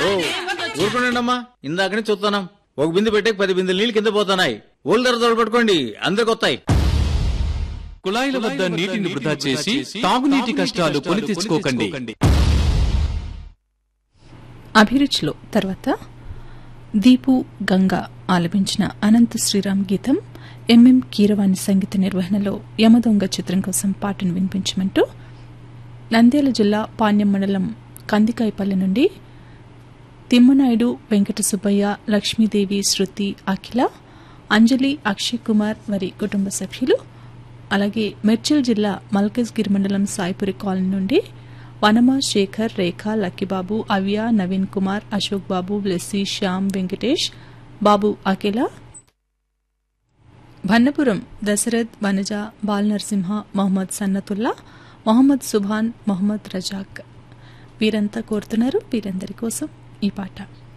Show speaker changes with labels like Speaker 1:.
Speaker 1: ఊరుకోండి అమ్మా ఇందాకనే చూస్తున్నాం ఒక బిందె పెట్టే పది బిందెలు నీళ్ళు కింద పోతున్నాయి ఓళ్ళు ధర తోడు పట్టుకోండి అందరికి వస్తాయి
Speaker 2: కుళాయిల వద్ద నీటిని వృధా చేసి తాగునీటి కష్టాలు కొని తెచ్చుకోకండి
Speaker 3: అభిరుచిలో తర్వాత దీపు గంగా ఆలపించిన అనంత శ్రీరామ్ గీతం ఎంఎం కీరవాణి సంగీత నిర్వహణలో యమదొంగ చిత్రం కోసం పాటను వినిపించమంటూ నంద్యాల జిల్లా పాణ్యం మండలం కందికాయపల్లి నుండి తిమ్మనాయుడు వెంకట సుబ్బయ్య లక్ష్మీదేవి శృతి అఖిల అంజలి అక్షయ్ కుమార్ వారి కుటుంబ సభ్యులు అలాగే మెర్చల్ జిల్లా మల్కజ్గిరి మండలం సాయిపురి కాలనీ నుండి వనమ శేఖర్ రేఖ లక్కిబాబు అవ్య నవీన్ కుమార్ అశోక్ బాబు బ్లెస్సీ శ్యామ్ వెంకటేష్ బాబు అఖిల భన్నపురం దశరథ్ వనజ బాల్ నరసింహ మొహమ్మద్ సన్నతుల్లా మొహమ్మద్ సుభాన్ మొహమ్మద్ రజాక్ వీరంతా కోరుతున్నారు వీరందరి కోసం ఈ పాట